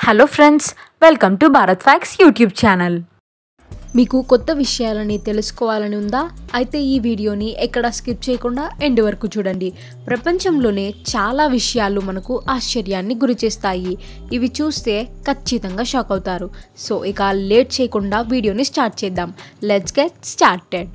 hello friends welcome to Bharat facts YouTube channel మీకు కొత్త విషయాలని తెలుసుకోవాలని ఉందా అయితే ఈ వీడియోని ఎక్కడ స్కిప్ చేయకుండా ఎండ్ వరకు చూడండి ప్రపంచంలోనే చాలా విషయాలు మనకు ఆశ్చర్యాన్ని గురిచేస్తాయి ఇవి చూస్తే ఖచ్చితంగా షాక్ అవుతారు సో ఇక లేట్ చేయకుండా వీడియోని స్టార్ట్ చేద్దాం let's get started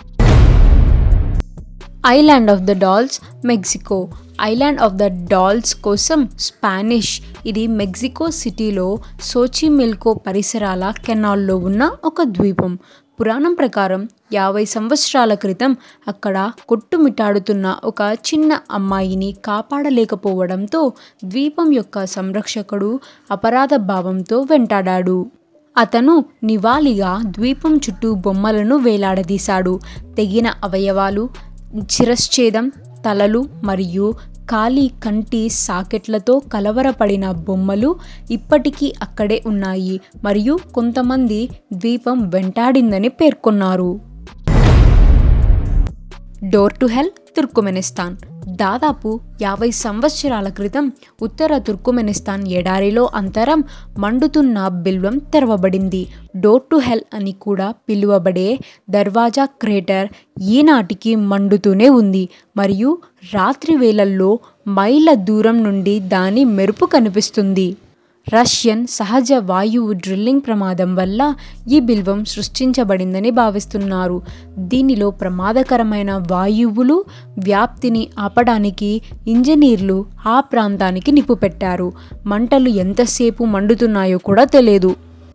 island of the dolls Mexico island of the dolls కోసం స్పానిష్ ఇది మెక్సికో సిటీలో సోచిమిల్కో పరిసరాల కెనాల్లో ఉన్న ఒక ద్వీపం పురాణం ప్రకారం యాభై సంవత్సరాల క్రితం అక్కడ కొట్టుమిట్టాడుతున్న ఒక చిన్న అమ్మాయిని కాపాడలేకపోవడంతో ద్వీపం యొక్క సంరక్షకుడు అపరాధ భావంతో వెంటాడాడు అతను నివాళిగా ద్వీపం చుట్టూ బొమ్మలను వేలాడదీశాడు తెగిన అవయవాలు చిరశ్ఛేదం తలలు మరియు ఖాళీ కంటి సాకెట్లతో కలవరపడిన బొమ్మలు ఇప్పటికీ అక్కడే ఉన్నాయి మరియు కొంతమంది ద్వీపం వెంటాడిందని పేర్కొన్నారు డోర్ టు హెల్ తుర్కుమెనిస్తాన్ దాదాపు యాభై సంవత్సరాల క్రితం ఉత్తర తుర్కుమెనిస్తాన్ ఎడారిలో అంతరం మండుతున్న బిల్వం తెరవబడింది డోర్ టు హెల్ అని కూడా పిలువబడే దర్వాజా క్రేటర్ ఈనాటికి మండుతూనే ఉంది మరియు రాత్రి వేళల్లో మైళ్ళ దూరం నుండి దాని మెరుపు కనిపిస్తుంది రష్యన్ సహజ వాయువు డ్రిల్లింగ్ ప్రమాదం వల్ల ఈ బిల్వం సృష్టించబడిందని భావిస్తున్నారు దీనిలో ప్రమాదకరమైన వాయువులు వ్యాప్తిని ఆపడానికి ఇంజనీర్లు ఆ ప్రాంతానికి నిప్పు పెట్టారు మంటలు ఎంతసేపు మండుతున్నాయో కూడా తెలియదు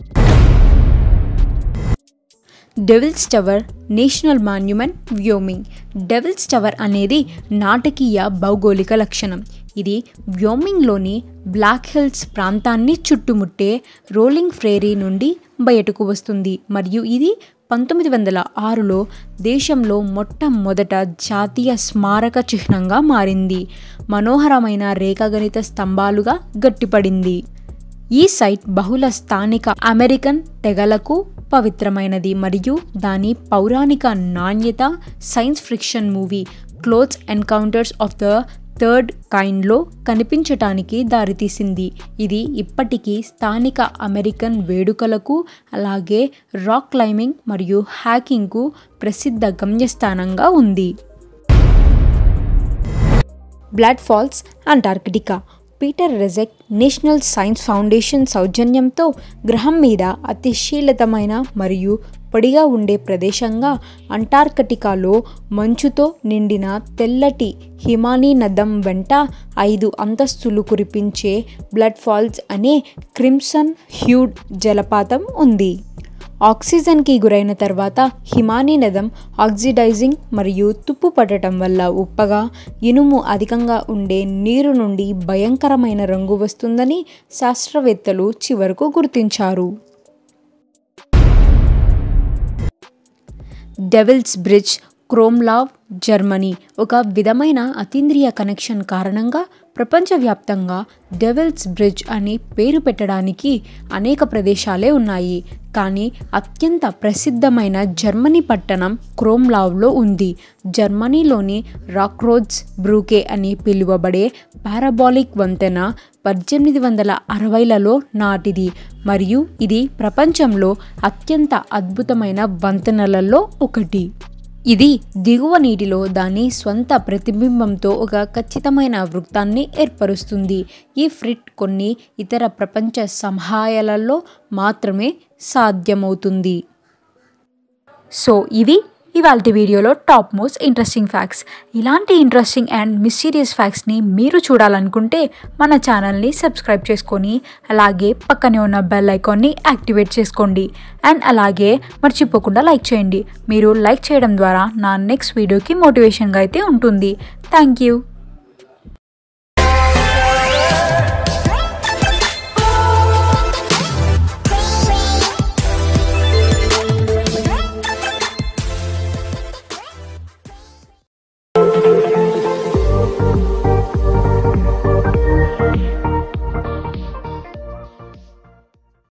Devils Tower National Monument Wyoming Devils Tower అనేది నాటకీయ భౌగోళిక లక్షణం ఇది వ్యోమింగ్లోని బ్లాక్ హిల్స్ ప్రాంతాన్ని చుట్టుముట్టే రోలింగ్ ఫ్రేరీ నుండి బయటకు వస్తుంది మరియు ఇది పంతొమ్మిది వందల ఆరులో దేశంలో మొట్టమొదట జాతీయ స్మారక చిహ్నంగా మారింది మనోహరమైన రేఖాగణిత స్తంభాలుగా గట్టిపడింది ఈ సైట్ బహుళ స్థానిక అమెరికన్ తెగలకు పవిత్రమైనది మరియు దాని పౌరాణిక నాణ్యత science fiction movie Close Encounters of the Third కైండ్లో కనిపించటానికి దారితీసింది ఇది ఇప్పటికీ స్థానిక అమెరికన్ వేడుకలకు అలాగే రాక్ క్లైంబింగ్ మరియు హ్యాకింగ్కు ప్రసిద్ధ గమ్యస్థానంగా ఉంది Blood Falls Antarctica Peter Rejcek National Science Foundation సౌజన్యంతో గ్రహం మీద అతిశీలతమైన మరియు పొడిగా ఉండే ప్రదేశంగా అంటార్కటికాలో మంచుతో నిండిన తెల్లటి హిమానీ నదం వెంట ఐదు అంతస్తులు కురిపించే బ్లడ్ ఫాల్స్ అనే క్రిమ్సన్ హ్యూడ్ జలపాతం ఉంది ఆక్సిజన్కి గురైన తర్వాత హిమానీ నదం ఆక్సిడైజింగ్ మరియు తుప్పు పట్టడం వల్ల ఉప్పగా ఇనుము అధికంగా ఉండే నీరు నుండి భయంకరమైన రంగు వస్తుందని శాస్త్రవేత్తలు చివరకు గుర్తించారు డెవిల్స్ బ్రిడ్జ్ క్రోమ్లావ్ జర్మనీ ఒక విధమైన అతీంద్రియ కనెక్షన్ కారణంగా ప్రపంచవ్యాప్తంగా డెవిల్స్ బ్రిడ్జ్ అని పేరు పెట్టడానికి అనేక ప్రదేశాలే ఉన్నాయి కానీ అత్యంత ప్రసిద్ధమైన జర్మనీ పట్టణం క్రోమ్లావ్లో ఉంది జర్మనీలోని రాక్రోడ్స్ బ్రూకే అని పిలువబడే పారాబాలిక్ వంతెన పద్దెనిమిది వందల అరవైలలో నాటిది మరియు ఇది ప్రపంచంలో అత్యంత అద్భుతమైన వంతెనలలో ఒకటి ఇది దిగువ నీటిలో దాని స్వంత ప్రతిబింబంతో ఒక ఖచ్చితమైన వృత్తాన్ని ఏర్పరుస్తుంది ఈ ఫ్రిట్ కొన్ని ఇతర ప్రపంచ సంహాయాలలో మాత్రమే సాధ్యమవుతుంది సో ఇవి ఇవాళ వీడియోలో టాప్ మోస్ట్ ఇంట్రెస్టింగ్ ఫ్యాక్ట్స్ ఇలాంటి ఇంట్రెస్టింగ్ అండ్ మిస్టీరియస్ ఫ్యాక్ట్స్ని మీరు చూడాలనుకుంటే మన ఛానల్ని సబ్స్క్రైబ్ చేసుకొని అలాగే పక్కనే ఉన్న బెల్ ఐకాన్ని యాక్టివేట్ చేసుకోండి అండ్ అలాగే మర్చిపోకుండా లైక్ చేయండి మీరు లైక్ చేయడం ద్వారా నా నెక్స్ట్ వీడియోకి మోటివేషన్గా అయితే ఉంటుంది థ్యాంక్ యూ